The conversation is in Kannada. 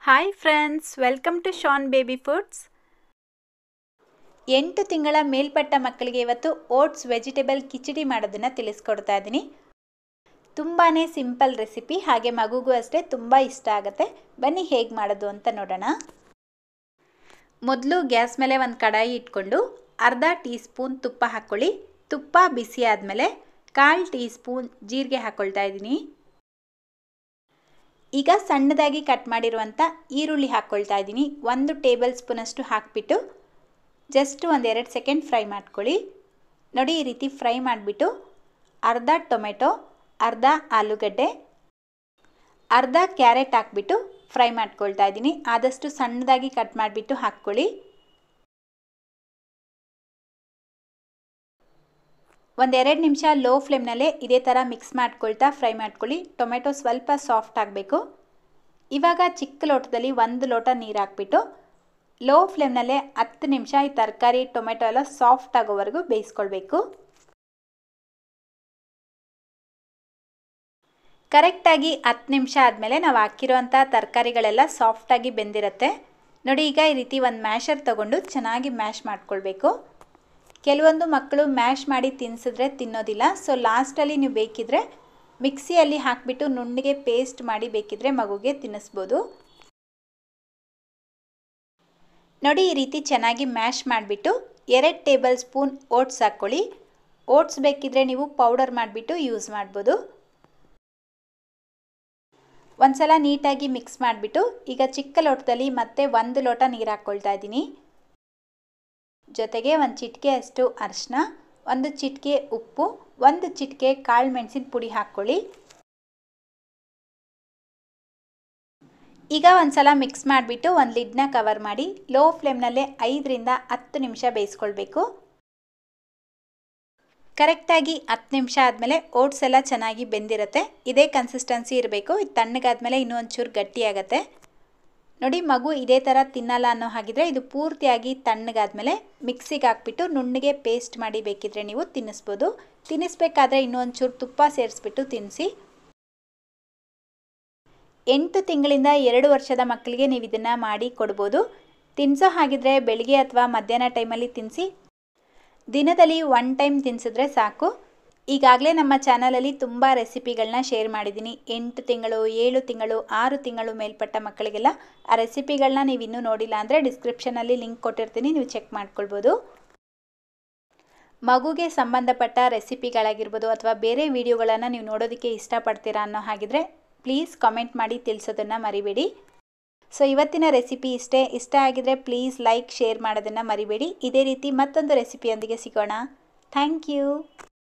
hi friends welcome to Shaan baby foods ಎಂಟು ತಿಂಗಳ ಮೇಲ್ಪಟ್ಟ ಮಕ್ಕಳಿಗೆ ಇವತ್ತು ಓಟ್ಸ್ ವೆಜಿಟೇಬಲ್ ಕಿಚಡಿ ಮಾಡೋದನ್ನು ತಿಳಿಸ್ಕೊಡ್ತಾ ಇದ್ದೀನಿ ತುಂಬಾ ಸಿಂಪಲ್ ರೆಸಿಪಿ ಹಾಗೆ ಮಗುಗೂ ಅಷ್ಟೇ ತುಂಬ ಇಷ್ಟ ಆಗುತ್ತೆ ಬನ್ನಿ ಹೇಗೆ ಮಾಡೋದು ಅಂತ ನೋಡೋಣ ಮೊದಲು ಗ್ಯಾಸ್ ಮೇಲೆ ಒಂದು ಕಡಾಯಿ ಇಟ್ಕೊಂಡು ಅರ್ಧ ಟೀ ಸ್ಪೂನ್ ತುಪ್ಪ ಹಾಕ್ಕೊಳ್ಳಿ ತುಪ್ಪ ಬಿಸಿ ಆದಮೇಲೆ ಕಾಲು ಟೀ ಸ್ಪೂನ್ ಜೀರಿಗೆ ಹಾಕ್ಕೊಳ್ತಾ ಇದ್ದೀನಿ ಈಗ ಸಣ್ಣದಾಗಿ ಕಟ್ ಮಾಡಿರುವಂಥ ಈರುಳ್ಳಿ ಹಾಕ್ಕೊಳ್ತಾ ಇದ್ದೀನಿ ಒಂದು ಟೇಬಲ್ ಸ್ಪೂನಷ್ಟು ಹಾಕಿಬಿಟ್ಟು ಜಸ್ಟ್ ಒಂದೆರಡು ಸೆಕೆಂಡ್ ಫ್ರೈ ಮಾಡ್ಕೊಳ್ಳಿ ನೋಡಿ ಈ ರೀತಿ ಫ್ರೈ ಮಾಡಿಬಿಟ್ಟು ಅರ್ಧ ಟೊಮೆಟೊ ಅರ್ಧ ಆಲೂಗಡ್ಡೆ ಅರ್ಧ ಕ್ಯಾರೆಟ್ ಹಾಕ್ಬಿಟ್ಟು ಫ್ರೈ ಮಾಡ್ಕೊಳ್ತಾ ಇದ್ದೀನಿ ಆದಷ್ಟು ಸಣ್ಣದಾಗಿ ಕಟ್ ಮಾಡಿಬಿಟ್ಟು ಹಾಕ್ಕೊಳ್ಳಿ ಒಂದೆರಡು ನಿಮಿಷ ಲೋ ಫ್ಲೇಮ್ನಲ್ಲೇ ಇದೇ ಥರ ಮಿಕ್ಸ್ ಮಾಡ್ಕೊಳ್ತಾ ಫ್ರೈ ಮಾಡ್ಕೊಳ್ಳಿ ಟೊಮೆಟೊ ಸ್ವಲ್ಪ ಸಾಫ್ಟ್ ಆಗಬೇಕು ಇವಾಗ ಚಿಕ್ಕ ಲೋಟದಲ್ಲಿ ಒಂದು ಲೋಟ ನೀರು ಹಾಕ್ಬಿಟ್ಟು ಲೋ ಫ್ಲೇಮ್ನಲ್ಲೇ ಹತ್ತು ನಿಮಿಷ ಈ ತರಕಾರಿ ಟೊಮೆಟೊ ಎಲ್ಲ ಸಾಫ್ಟ್ ಆಗೋವರೆಗೂ ಬೇಯಿಸ್ಕೊಳ್ಬೇಕು ಕರೆಕ್ಟಾಗಿ ಹತ್ತು ನಿಮಿಷ ಆದಮೇಲೆ ನಾವು ಹಾಕಿರೋವಂಥ ತರಕಾರಿಗಳೆಲ್ಲ ಸಾಫ್ಟಾಗಿ ಬೆಂದಿರುತ್ತೆ ನೋಡಿ ಈಗ ಈ ರೀತಿ ಒಂದು ಮ್ಯಾಶರ್ ತೊಗೊಂಡು ಚೆನ್ನಾಗಿ ಮ್ಯಾಶ್ ಮಾಡ್ಕೊಳ್ಬೇಕು ಕೆಲವೊಂದು ಮಕ್ಕಳು ಮ್ಯಾಶ್ ಮಾಡಿ ತಿನ್ಸಿದ್ರೆ ತಿನ್ನೋದಿಲ್ಲ ಸೊ ಲಾಸ್ಟಲ್ಲಿ ನೀವು ಬೇಕಿದ್ರೆ ಮಿಕ್ಸಿಯಲ್ಲಿ ಹಾಕಿಬಿಟ್ಟು ನುಣ್ಣಗೆ ಪೇಸ್ಟ್ ಮಾಡಿ ಬೇಕಿದ್ರೆ ಮಗುಗೆ ತಿನ್ನಿಸ್ಬೋದು ನೋಡಿ ಈ ರೀತಿ ಚೆನ್ನಾಗಿ ಮ್ಯಾಶ್ ಮಾಡಿಬಿಟ್ಟು ಎರಡು ಟೇಬಲ್ ಸ್ಪೂನ್ ಓಟ್ಸ್ ಹಾಕ್ಕೊಳ್ಳಿ ಓಟ್ಸ್ ಬೇಕಿದ್ರೆ ನೀವು ಪೌಡರ್ ಮಾಡಿಬಿಟ್ಟು ಯೂಸ್ ಮಾಡ್ಬೋದು ಒಂದ್ಸಲ ನೀಟಾಗಿ ಮಿಕ್ಸ್ ಮಾಡಿಬಿಟ್ಟು ಈಗ ಚಿಕ್ಕ ಲೋಟದಲ್ಲಿ ಮತ್ತೆ ಒಂದು ಲೋಟ ನೀರು ಹಾಕ್ಕೊಳ್ತಾ ಇದ್ದೀನಿ ಜೊತೆಗೆ ಒಂದು ಚಿಟಿಕೆ ಅಷ್ಟು ಅರಿಶಿನ ಒಂದು ಚಿಟಿಕೆ ಉಪ್ಪು ಒಂದು ಚಿಟಿಕೆ ಕಾಳು ಮೆಣಸಿನ ಪುಡಿ ಹಾಕ್ಕೊಳ್ಳಿ ಈಗ ಒಂದ್ಸಲ ಮಿಕ್ಸ್ ಮಾಡಿಬಿಟ್ಟು ಒಂದು ಲಿಡ್ನ ಕವರ್ ಮಾಡಿ ಲೋ ಫ್ಲೇಮ್ನಲ್ಲೇ ಐದರಿಂದ ಹತ್ತು ನಿಮಿಷ ಬೇಯಿಸ್ಕೊಳ್ಬೇಕು ಕರೆಕ್ಟಾಗಿ ಹತ್ತು ನಿಮಿಷ ಆದಮೇಲೆ ಓಟ್ಸ್ ಎಲ್ಲ ಚೆನ್ನಾಗಿ ಬೆಂದಿರುತ್ತೆ ಇದೇ ಕನ್ಸಿಸ್ಟೆನ್ಸಿ ಇರಬೇಕು ಇದು ತಣ್ಣಗಾದ್ಮೇಲೆ ಇನ್ನೂ ಒಂಚೂರು ಗಟ್ಟಿಯಾಗತ್ತೆ ನೋಡಿ ಮಗು ಇದೇ ಥರ ತಿನ್ನಲ್ಲ ಅನ್ನೋ ಹಾಗಿದ್ರೆ ಇದು ಪೂರ್ತಿಯಾಗಿ ತಣ್ಣಗಾದ್ಮೇಲೆ ಮಿಕ್ಸಿಗೆ ಹಾಕ್ಬಿಟ್ಟು ನುಣ್ಣಗೆ ಪೇಸ್ಟ್ ಮಾಡಿ ಬೇಕಿದ್ರೆ ನೀವು ತಿನ್ನಿಸ್ಬೋದು ತಿನ್ನಿಸ್ಬೇಕಾದ್ರೆ ಇನ್ನೂ ಒಂಚೂರು ತುಪ್ಪ ಸೇರಿಸ್ಬಿಟ್ಟು ತಿನ್ನಿಸಿ ಎಂಟು ತಿಂಗಳಿಂದ ಎರಡು ವರ್ಷದ ಮಕ್ಕಳಿಗೆ ನೀವು ಇದನ್ನು ಮಾಡಿ ಕೊಡ್ಬೋದು ತಿನ್ನಿಸೋ ಹಾಗಿದ್ರೆ ಬೆಳಿಗ್ಗೆ ಅಥವಾ ಮಧ್ಯಾಹ್ನ ಟೈಮಲ್ಲಿ ತಿನ್ನಿಸಿ ದಿನದಲ್ಲಿ ಒನ್ ಟೈಮ್ ತಿನ್ಸಿದ್ರೆ ಸಾಕು ಈಗಾಗಲೇ ನಮ್ಮ ಚಾನಲಲ್ಲಿ ತುಂಬ ರೆಸಿಪಿಗಳನ್ನ ಶೇರ್ ಮಾಡಿದ್ದೀನಿ ಎಂಟು ತಿಂಗಳು ಏಳು ತಿಂಗಳು ಆರು ತಿಂಗಳು ಮೇಲ್ಪಟ್ಟ ಮಕ್ಕಳಿಗೆಲ್ಲ ಆ ರೆಸಿಪಿಗಳನ್ನ ನೀವು ಇನ್ನೂ ನೋಡಿಲ್ಲ ಅಂದರೆ ಡಿಸ್ಕ್ರಿಪ್ಷನಲ್ಲಿ ಲಿಂಕ್ ಕೊಟ್ಟಿರ್ತೀನಿ ನೀವು ಚೆಕ್ ಮಾಡ್ಕೊಳ್ಬೋದು ಮಗುಗೆ ಸಂಬಂಧಪಟ್ಟ ರೆಸಿಪಿಗಳಾಗಿರ್ಬೋದು ಅಥವಾ ಬೇರೆ ವಿಡಿಯೋಗಳನ್ನು ನೀವು ನೋಡೋದಕ್ಕೆ ಇಷ್ಟಪಡ್ತೀರಾ ಅನ್ನೋ ಹಾಗಿದ್ರೆ ಪ್ಲೀಸ್ ಕಾಮೆಂಟ್ ಮಾಡಿ ತಿಳಿಸೋದನ್ನು ಮರಿಬೇಡಿ ಸೊ ಇವತ್ತಿನ ರೆಸಿಪಿ ಇಷ್ಟೇ ಇಷ್ಟ ಆಗಿದ್ರೆ ಪ್ಲೀಸ್ ಲೈಕ್ ಶೇರ್ ಮಾಡೋದನ್ನು ಮರಿಬೇಡಿ ಇದೇ ರೀತಿ ಮತ್ತೊಂದು ರೆಸಿಪಿಯೊಂದಿಗೆ ಸಿಗೋಣ ಥ್ಯಾಂಕ್ ಯು